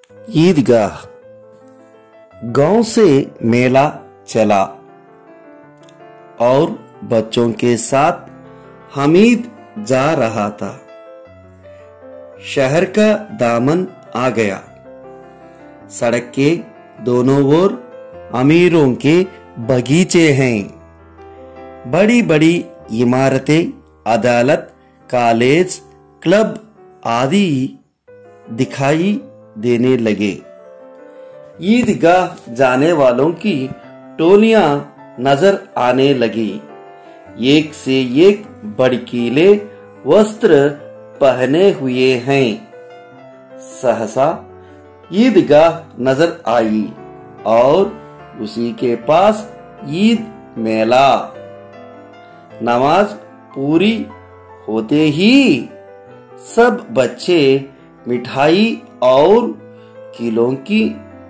ईदगाह गांव से मेला चला और बच्चों के साथ हमीद जा रहा था शहर का दामन आ गया सड़क के दोनों ओर अमीरों के बगीचे हैं बड़ी बड़ी इमारतें अदालत कॉलेज क्लब आदि दिखाई देने लगे ईदगाह जाने वालों की टोलियां नजर आने लगी एक से एक बड़कीले वस्त्र पहने हुए हैं सहसा ईदगाह नजर आई और उसी के पास ईद मेला नमाज पूरी होते ही सब बच्चे मिठाई और किलों की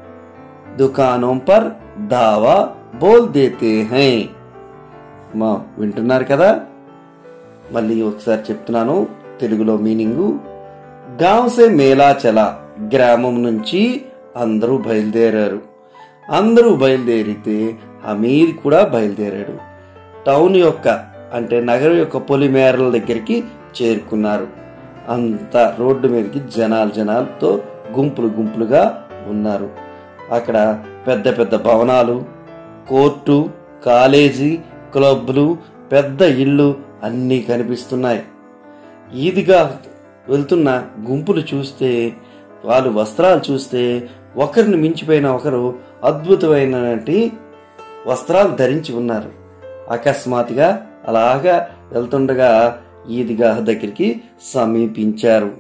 दुकानों पर दावा बोल देते हैं మా వింటున్నారు కదా మళ్ళీ ఒకసారి చెప్తున్నాను తెలుగులో మీనింగు గాంసే మేళా చల గ్రామం నుంచి అందరూ బయలుదేరారు అందరూ బయలుదేరితే హమీద్ కూడా బయలుదేరాడు టౌన్ యొక్క అంటే నగరం యొక్క పొలిమేరల దగ్గరికి చేరుకున్నారు అంత రోడ్డు మీదకి జనాలు జనాలతో గుంపులు గుంపులుగా ఉన్నారు అక్కడ పెద్ద పెద్ద భవనాలు కోర్టు కాలేజీ క్లబ్లు పెద్ద ఇళ్ళు అన్నీ కనిపిస్తున్నాయి ఈదిగా వెళ్తున్న గుంపులు చూస్తే వాళ్ళు వస్త్రాలు చూస్తే ఒకరిని మించిపోయిన ఒకరు అద్భుతమైనటువంటి వస్త్రాలు ధరించి ఉన్నారు అకస్మాత్తుగా అలాగా వెళ్తుండగా ఈద్గాహ్ దగ్గరికి సమీపించారు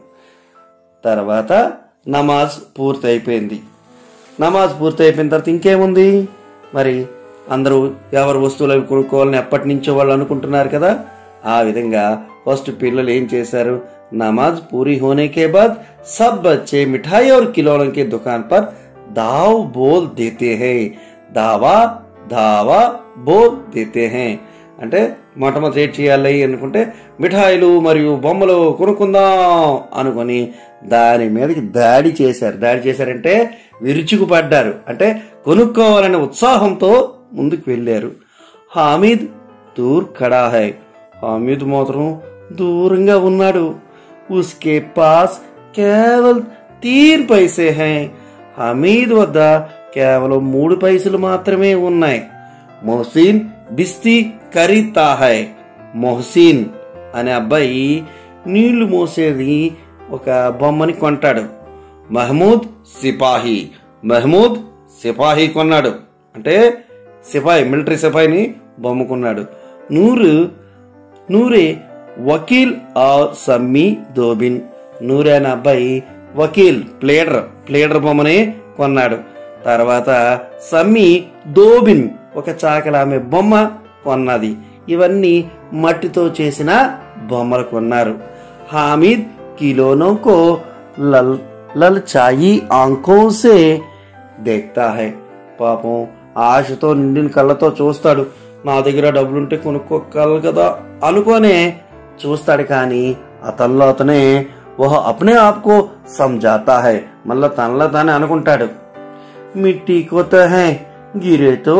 తర్వాత నమాజ్ పూర్తయిపోయింది నమాజ్ పూర్తయిపోయిన తర్వాత ఇంకేముంది మరి అందరూ ఎవరు వస్తువులు అవి కొనుక్కోవాలని ఎప్పటి నుంచో వాళ్ళు అనుకుంటున్నారు కదా ఆ విధంగా ఫస్ట్ పిల్లలు ఏం చేశారు नमाज पूरी होने के बाद सब बच्चे मिठाई और खिलौनों के दुकान पर दाव बोल देते हैं దావా దావా బోల్ దేతే హే అంటే మొట్టమొదటి ఏం చేయాలి అనుకుంటే మిఠాయిలు మరియు బొమ్మలు కొనుక్కుందాం అనుకొని దాని మీదకి దాడి చేశారు దాడి చేశారంటే విరుచుకుపడ్డారు అంటే కొనుక్కోవాలనే ఉత్సాహంతో ముందుకు వెళ్ళారు హామీద్ దూర్ ఖడా హై హామీద్ మాత్రం దూరంగా ఉన్నాడు ఉస్కే పాస్ కేవల్ తీన్ పైసే హై హమీద్ వద్ద కేవలం మూడు పైసలు మాత్రమే ఉన్నాయి మొహసిన్ బిస్తీ ఖరీద్తా హై మొహసిన్ అనే అబ్బాయి నీళ్లు మోసేది ఒక బొమ్మని కొంటాడు మహమూద్ సిపాహి మహమూద్ సిపాహి కొన్నాడు అంటే సిపాయి మిలిటరీ సిపాయిని బొమ్మ కొన్నాడు నూరు నూరే వకీల్ ఆర్ సమ్మీ దోబిన్ నూరే అనే అబ్బాయి వకీల్ ప్లేడర్ ప్లేడర్ బొమ్మని కొన్నాడు తర్వాత సమ్మీ దోబిన్ ఒక చాకల ఆమె బొమ్మ కొన్నది ఇవన్నీ మట్టితో చేసిన బొమ్మలు కొన్నారు హామిద్ కిలోనో కో లల్ లల్చాయి ఆంఖోं से देखता है పాపం ఆశతో నిండిన కళ్ళతో చూస్తాడు నా దగ్గర డబ్బులుంటే కొనుక్కోగలరు కదా అనుకోనే చూస్తాడు కానీ అతనిలో అతనే వహ అప్నే ఆప్కో సమझाता है మళ్ళా తనలో తానే అనుకుంటాడు మిట్టి కోత హై గిరేతో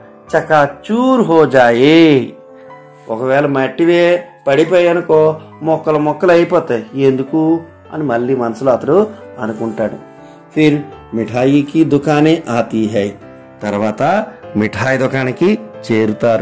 చకాచూర్ హో జాయే ఒకవేళ మట్టివే పడిపోయానుకో మొక్కలు మొక్కలు అయిపోతాయి ఎందుకు అని మళ్ళీ మనసులో అతడు అనుకుంటాడు ఫిర్ మిఠాయికి దుకానే ఆతీ హై తర్వాత మిఠాయి దుకాణానికి చేరుతారు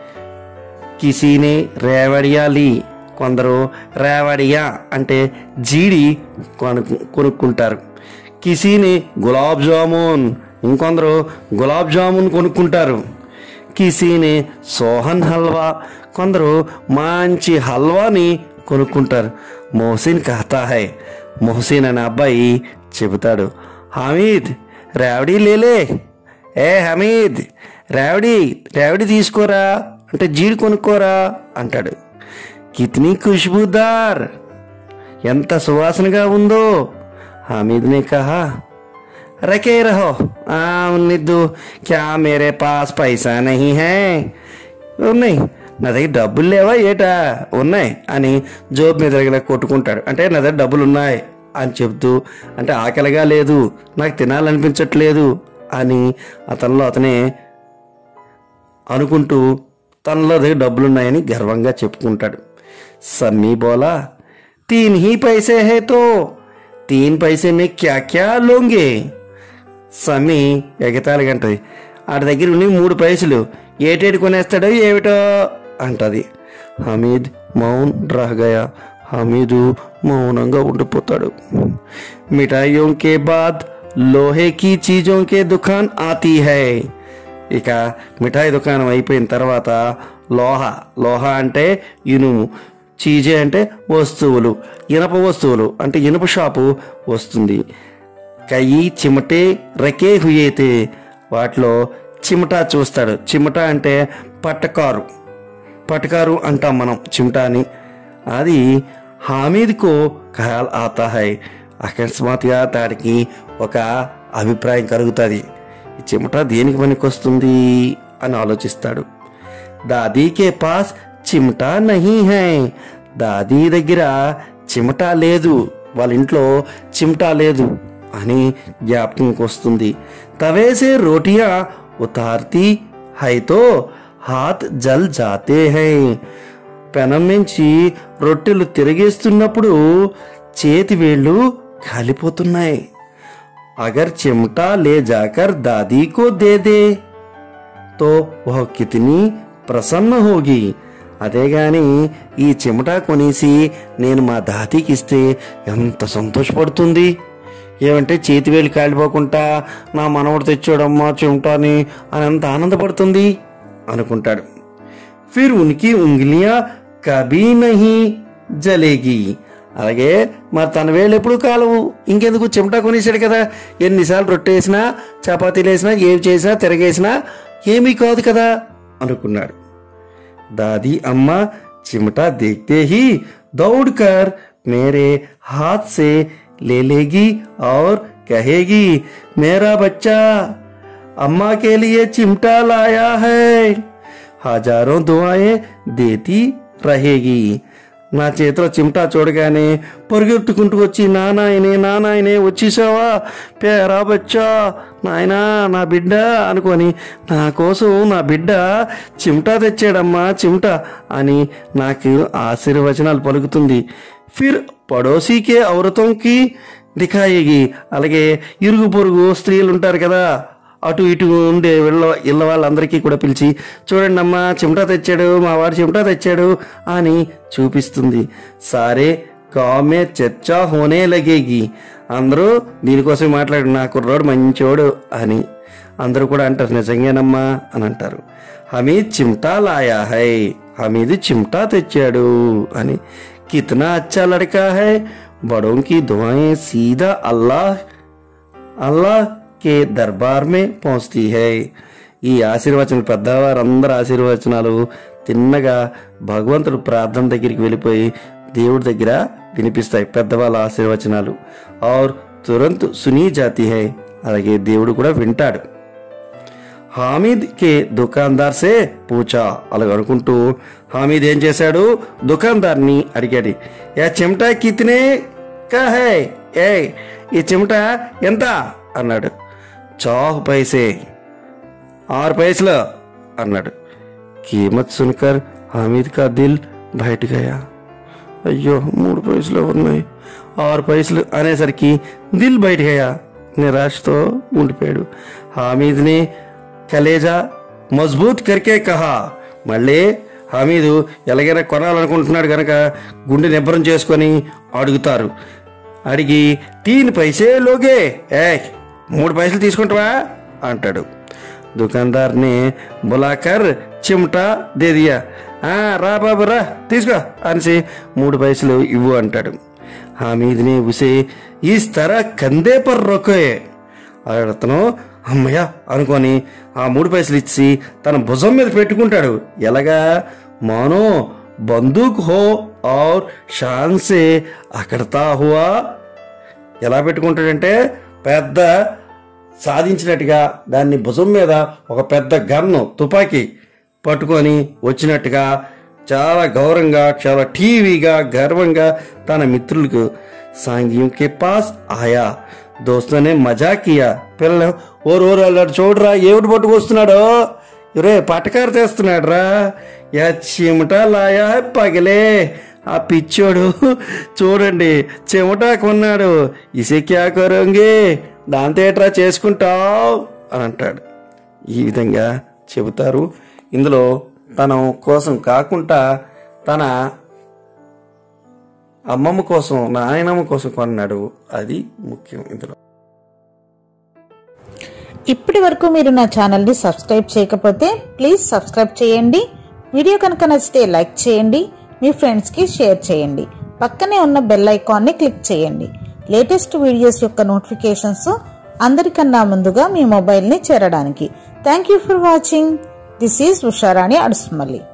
కిసీనే రేవడియా లీ కొందరు రేవడియా అంటే జీడి కొను కొనుక్కుంటారు కిసీని గులాబ్ జామున్ ఇంకొందరు గులాబ్ జామున్ కొనుక్కుంటారు కిసీని సోహన్ హల్వా కొందరు మంచి హల్వాని కొనుక్కుంటారు మొహసిన్ కహతా హై మొహసిన్ అనే అబ్బాయి చెబుతాడు హమీద్ రేవడి లేలే ఏ హమీద్ రేవడి రేవడి తీసుకోరా అంటే జీడి కొనుక్కోరా అంటాడు కిత్నీ ఖుష్బూదార్ ఎంత సువాసనగా ఉందో హమీద్ నే కహా రకే రహో ఆ నిద్దు క్యా మేరే పాస్ పైసా నహీ హై ఉన్నాయి నా దగ్గర డబ్బులు లేవా ఏటా ఉన్నాయి అని జోబు మీద దగ్గర కొట్టుకుంటాడు అంటే నా దగ్గర డబ్బులు ఉన్నాయి అని చెబుతూ అంటే ఆకలిగా లేదు నాకు తినాలనిపించట్లేదు అని అతనిలో అతనే అనుకుంటూ తనలో దగ్గర డబ్బులున్నాయని గర్వంగా చెప్పుకుంటాడు సన్నీ బోలా తీన్ హీ పైసే హే తో తీన్ పైసే మే క్యా క్యా లోంగే సమ్మి ఎగతాళి అంటది ఆడి దగ్గర ఉండి మూడు పైసలు ఏటేటి కొనేస్తాడో ఏమిటో అంటది హమీద్ మౌన్ రహగయా హమీదు మౌనంగా ఉండిపోతాడు మిఠాయియోం కే బాద్ లోహే కీ చీజోం కే దుకాన్ ఆతీ హై ఇక మిఠాయి దుకాణం అయిపోయిన తర్వాత లోహ లోహ అంటే ఇనుము చీజే అంటే వస్తువులు ఇనప వస్తువులు అంటే ఇనుప షాపు వస్తుంది కయ్యి చిమటే రకే హుయేతే వాటిలో చిమటా చూస్తాడు చిమట అంటే పట్టకారు పటకారు అంటాం మనం చిమటా అని అది హామీద్కో ఖయాల్ ఆతా హై అకస్మాత్తుగా దానికి ఒక అభిప్రాయం కలుగుతుంది ఈ చిమట దేనికి పనికొస్తుంది అని ఆలోచిస్తాడు దాదీకే పాస్ చిమటా నహీ హై దాదీ దగ్గర చిమటా లేదు వాళ్ళ ఇంట్లో చిమటా లేదు అని జ్ఞాపకంకి వస్తుంది తవేసే రోటియా ఉతార్తీ హైతో హాత్ జల్ జాతే హై పెనం నుంచి రొట్టెలు తిరిగేస్తున్నప్పుడు చేతి వేళ్ళు కాలిపోతున్నాయి అగర్ చిమటా లే జాకర్ దాదీ కో దే దే తో వహ కితనీ ప్రసన్న హోగి అదే గాని ఈ చిమటా కొనేసి నేను మా దాతీకి ఇస్తే ఎంత సంతోషపడుతుంది ఏమంటే చేతి వేలు కాలిపోకుండా నా మనవడు తెచ్చాడమ్మా చిమటాని అని అంత ఆనందపడుతుంది అనుకుంటాడు ఫిర్ ఉనికి ఉంగిలియా కభీ నహీ జలేగి అలాగే మరి తన వేళ్ళు ఎప్పుడు కాలవు ఇంకెందుకు చిమటా కొనేసాడు కదా ఎన్నిసార్లు రొట్టె వేసినా చపాతీలు వేసినా ఏం చేసినా తిరగేసినా ఏమీ కాదు కదా అనుకున్నాడు दादी अम्मा चिमटा देखते ही दौड़कर मेरे हाथ से ले लेगी और कहेगी मेरा बच्चा अम्मा के लिए चिमटा लाया है हजारों दुआएं देती रहेगी నా చేతిలో చిమటా చూడగానే పరిగెత్తుకుంటూ వచ్చి నానాయనే నానాయనే వచ్చేసావా పేరా బచ్చా నాయనా నా బిడ్డ అనుకొని నా కోసం నా బిడ్డ చిమటా తెచ్చాడమ్మా చిమటా అని నాకు ఆశీర్వచనాలు పలుకుతుంది ఫిర్ పడోసీకే ఔరతంకి దిఖాయేగి అలాగే ఇరుగు పొరుగు స్త్రీలు ఉంటారు కదా అటు ఇటు ఉండే వీళ్ళ ఇళ్ళ వాళ్ళందరికీ కూడా పిలిచి చూడండి అమ్మా చిమటా తెచ్చాడు మా వాడు చిమటా తెచ్చాడు అని చూపిస్తుంది సారే కామే చర్చా హోనే లగేగి అందరూ దీనికోసం మాట్లాడు నా కుర్రోడు మంచోడు అని అందరూ కూడా అంటారు నిజంగానమ్మా అని అంటారు హమీద్ చిమటా లాయా హై హమీద్ చిమటా తెచ్చాడు అని కితనా అచ్చా లడకా హై బడోं की दुआएं सीधा अल्लाह అల్లాహ్ కే దర్బార్ మే పਹੁంచతీ హై ఈ ఆశీర్వచనం పెద్దవారందరి ఆశీర్వచనాలు తిన్నగా భగవంతుడు ప్రార్థన దగ్గరికి వెళ్ళిపోయి దేవుడి దగ్గర వినిపిస్తాయి పెద్దవాళ్ళ ఆశీర్వచనాలు ఔర్ తురంత్ సునీ జాతి హై అలాగే దేవుడు కూడా వింటాడు హామీద్ కే దుకాందార్ సే పూచా అలాగ అనుకుంటూ హామీద్ ఏం చేశాడు దుకాందార్ని అడిగాడు యా చిమటా కితనే కా హై ఏ ఈ చిమట ఎంత అన్నాడు చాహ్ పైసే ఆరు పైసలు అన్నాడు కీమత్ సునకర్ హామీద్ కా దిల్ బయట గయా అయ్యో మూడు పైసలు ఉన్నాయి ఆరు పైసలు అనేసరికి దిల్ బయట గయా నిరాశతో ఉండిపోయాడు హామీద్ని కలేజా మజ్బూత్ కరికే కహా మళ్ళీ హమీదు ఎలాగైనా కొనాలనుకుంటున్నాడు కనుక గుండె నిబ్బరం చేసుకొని అడుగుతారు అడిగి తీన్ పైసే లోగే ఏ మూడు పైసలు తీసుకుంటావా అంటాడు దుకాందార్ని బులాకర్ చిమటా దే దియా "ఆ, రా బాబు రా తీసుకో అనేసి మూడు పైసలు ఇవ్వు అంటాడు హామీద్ని ఉసే ఈ స్తర కందే పర్ రొకే అతను అమ్మయ్య అనుకొని ఆ మూడు పైసలు ఇచ్చి తన భుజం మీద పెట్టుకుంటాడు ఎలాగా మానో బందూక్ హో ఔర్ షాన్ సే అకడతా హువా ఎలా పెట్టుకుంటాడంటే పెద్ద సాధించినట్టుగా దాన్ని భుజం మీద ఒక పెద్ద గన్ను తుపాకీ పట్టుకొని వచ్చినట్టుగా చాలా గౌరవంగా చాలా టీవీగా గర్వంగా తన మిత్రులకు सांगियों के पास आया दोस्तों ने मजाक किया పిల్లలు ఓరు ఓరు అల్లాడు చూడరా ఏమిటి పట్టుకొస్తున్నాడో రే పటకారు తెస్తున్నాడు రా యా చిమటా లాయా హై పగిలే ఆ పిచ్చోడు చూడండి చెమట కొన్నాడు ఇసే క్యా కరోంగి దాంతో ఏట్రా చేసుకుంటావు అని అంటాడు ఈ విధంగా చెబుతారు ఇందులో తన కోసం కాకుండా తన అమ్మమ్మ కోసం నాయనమ్మ కోసం కొన్నాడు అది ముఖ్యం ఇందులో ఇప్పటి వరకు మీరు నా ఛానల్ని సబ్స్క్రైబ్ చేయకపోతే ప్లీజ్ సబ్స్క్రైబ్ చేయండి వీడియో కనుక నచ్చితే లైక్ చేయండి మీ ఫ్రెండ్స్కి షేర్ చేయండి పక్కనే ఉన్న బెల్ ఐకాన్ని క్లిక్ చేయండి లేటెస్ట్ వీడియోస్ యొక్క నోటిఫికేషన్స్ అందరికన్నా ముందుగా మీ మొబైల్ని చేరడానికి thank you for watching this is Usharani Adusumalli